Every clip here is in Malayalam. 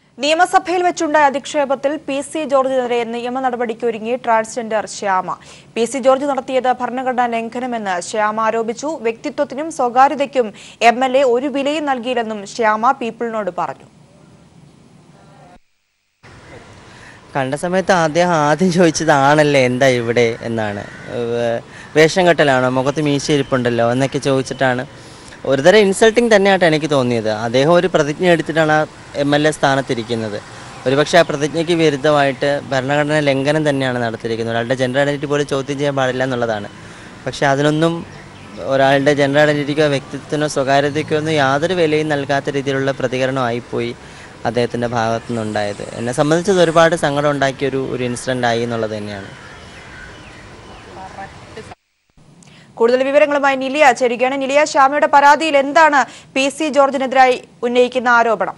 നിയമസഭയിൽ വെച്ചുണ്ടായ അധിക്ഷേപത്തിൽ പി സി ജോർജിനെതിരെ നിയമ നടപടിക്കൊരുങ്ങി transgender Shyama P C George നടത്തിയത് ഭരണഘടനാ ലംഘനമെന്ന് ശ്യാമ ആരോപിച്ചു വ്യക്തിത്വത്തിനും സ്വകാര്യതയ്ക്കും എം എൽ എ ഒരു വിലയും നൽകിയില്ലെന്നും ശ്യാമ പീപ്പിളിനോട് പറഞ്ഞു കണ്ട സമയത്ത് അദ്ദേഹം ആദ്യം ചോദിച്ചത് ആണല്ലേ എന്താ ഇവിടെ എന്നാണ് ഏഹ് വേഷം കെട്ടലാണോ മുഖത്ത് മീശയിരിപ്പുണ്ടല്ലോ എന്നൊക്കെ ചോദിച്ചിട്ടാണ് ഒരുതരം ഇൻസൾട്ടിങ് തന്നെയായിട്ട് എനിക്ക് തോന്നിയത് അദ്ദേഹം ഒരു പ്രതിജ്ഞ എടുത്തിട്ടാണ് ആ എം എൽ എ സ്ഥാനത്തിരിക്കുന്നത് ഒരുപക്ഷെ ആ പ്രതിജ്ഞയ്ക്ക് വിരുദ്ധമായിട്ട് ഭരണഘടന ലംഘനം തന്നെയാണ് നടത്തിയിരിക്കുന്നത് ഒരാളുടെ ജെൻഡർ ഐഡൻറ്റിറ്റി പോലും ചോദ്യം ചെയ്യാൻ പാടില്ല എന്നുള്ളതാണ് പക്ഷേ അതിനൊന്നും ഒരാളുടെ ജെൻഡർ ഐഡൻറ്റിറ്റിക്കോ വ്യക്തിത്വത്തിനോ സ്വകാര്യതയ്ക്കോ ഒന്നും യാതൊരു വിലയും നൽകാത്ത രീതിയിലുള്ള പ്രതികരണമായിപ്പോയി അദ്ദേഹത്തിൻ്റെ ഭാഗത്തു നിന്നുണ്ടായത് എന്നെ സംബന്ധിച്ചത് ഒരുപാട് സങ്കടം ഉണ്ടാക്കിയ ഒരു ഒരു ഇൻസിഡൻ്റ് ആയി എന്നുള്ളത് തന്നെയാണ് കൂടുതൽ വിവരങ്ങളുമായി നിലിയ ചേരുകയാണ് നിലിയ ശ്യാമയുടെ പരാതിയിൽ എന്താണ് പി സി ജോർജിനെതിരായി ഉന്നയിക്കുന്ന ആരോപണം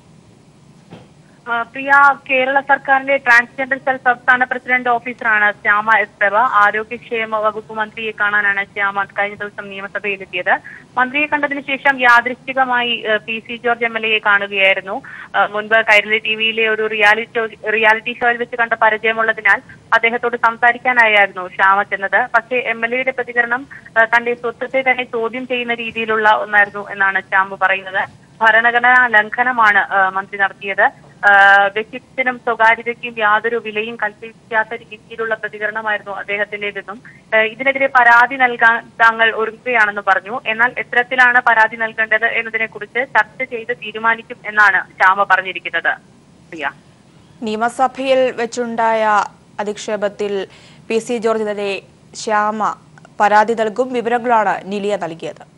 ആ, പ്രിയ കേരള സർക്കാരിന്റെ ട്രാൻസ്ജെൻഡർ സെൽ സംസ്ഥാന പ്രസിഡന്റ് ഓഫീസറാണ് ശ്യാമ എസ് പ്രഭ ആരോഗ്യക്ഷേമ വകുപ്പ് മന്ത്രിയെ കാണാനാണ് ശ്യാമ കഴിഞ്ഞ ദിവസം നിയമസഭയിലെത്തിയത് മന്ത്രിയെ കണ്ടതിന് ശേഷം യാദൃശ്ചികമായി ഏ, P C George M L എയെ കാണുകയായിരുന്നു ആ, മുൻപ് കൈരളി ടിവിയിലെ ഒരു റിയാലിറ്റി ഷോ- റിയാലിറ്റി ഷോയിൽ വെച്ച് കണ്ട പരിചയമുള്ളതിനാൽ അദ്ദേഹത്തോട് സംസാരിക്കാനായിരുന്നു ശ്യാമ ചെന്നത് പക്ഷേ എം എൽ എയുടെ പ്രതികരണം ആ, തന്റെ സ്വത്വത്തെ തന്നെ ചോദ്യം ചെയ്യുന്ന രീതിയിലുള്ള ഒന്നായിരുന്നു എന്നാണ് ശ്യാമ പറയുന്നത് ഭരണഘടനാ ലംഘനമാണ് ആ, മന്ത്രി നടത്തിയത് ആ, വ്യക്തിത്വത്തിനും സ്വകാര്യതയ്ക്കും യാതൊരു വിലയും കൽപ്പിക്കാത്ത രീതിയിലുള്ള പ്രതികരണമായിരുന്നു അദ്ദേഹത്തിന്റേതെന്നും ആ, ഇതിനെതിരെ പരാതി നൽകാൻ താങ്കൾ ഒരുങ്ങുകയാണെന്ന് പറഞ്ഞു എന്നാൽ എത്തരത്തിലാണ് പരാതി നൽകേണ്ടത് എന്നതിനെ കുറിച്ച് ചർച്ച ചെയ്ത് തീരുമാനിക്കും എന്നാണ് ശ്യാമ പറഞ്ഞിരിക്കുന്നത് പ്രിയ നിയമസഭയിൽ വെച്ചുണ്ടായ അധിക്ഷേപത്തിൽ പി സി ജോർജിനെതിരെ ശ്യാമ പരാതി നൽകും വിവരങ്ങളാണ് നിലിയ നൽകിയത്